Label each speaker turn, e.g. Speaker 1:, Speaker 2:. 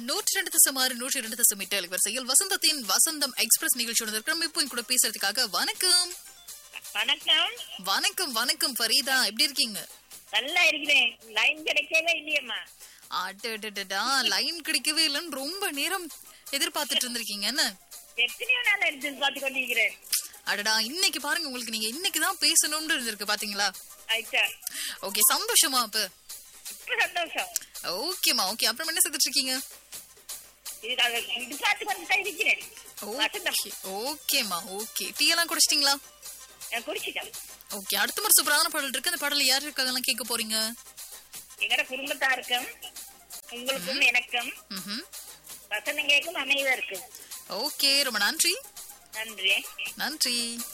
Speaker 1: நூற்றி ரெண்டு தசம் ஆறு நூற்றி ரெண்டு தசம் எட்டு அலைவரிசையில் வசந்தத்தின் வசந்தம் எக்ஸ்பிரஸ் நிகழ்ச்சியோட இருக்கிறோம் இப்போ என் கூட பேசுறதுக்காக வணக்கம்
Speaker 2: வணக்கம்
Speaker 1: வணக்கம் வணக்கம் ஃபரீதா எப்படி இருக்கீங்க
Speaker 2: நல்லா இருக்கிறேன் லைன் கிடைக்கவே இல்லையம்மா
Speaker 1: அடடடடா லைன் கிடைக்கவே இல்லைன்னு ரொம்ப நேரம் எதிர்பார்த்துட்டு இருந்திருக்கீங்க என்ன
Speaker 2: எத்தனையோ நாள் எடுத்து பார்த்து கொண்டிருக்கிறேன்
Speaker 1: அடடா இன்னைக்கு பாருங்க உங்களுக்கு நீங்க இன்னைக்கு தான் பேசணும்னு இருந்திருக்கு பாத்தீங்களா
Speaker 2: ஆயிட்டா
Speaker 1: ஓகே சந்தோஷமா அப்ப
Speaker 2: இப்ப சந்தோஷம்
Speaker 1: ஓகேமா ஓகே அப்புறம் என்ன செஞ்சுட்டு இருக்கீங்க
Speaker 2: இதுக்காக இது பார்த்து கொண்டு தான் இருக்கிறேன் வசந்தம்
Speaker 1: ஓகே ஓகேமா ஓகே டீ எல்லாம் குடிச்சிட்டீங்களா
Speaker 2: நான் குடிச்சிட்டேன்
Speaker 1: ஓகே அடுத்த மாதிரி சூப்பரான பாடல் இருக்கு அந்த பாடல் யார் இருக்காங்கலாம் கேட்க போறீங்க
Speaker 2: எங்கட குடும்பத்தாருக்கும் உங்களுக்கும் எனக்கும்
Speaker 1: ம்ஹும்.
Speaker 2: வசந்தம் கேட்கும் அமைதியா இருக்கு
Speaker 1: ஓகே ரொம்ப நன்றி
Speaker 2: நன்றி
Speaker 1: நன்றி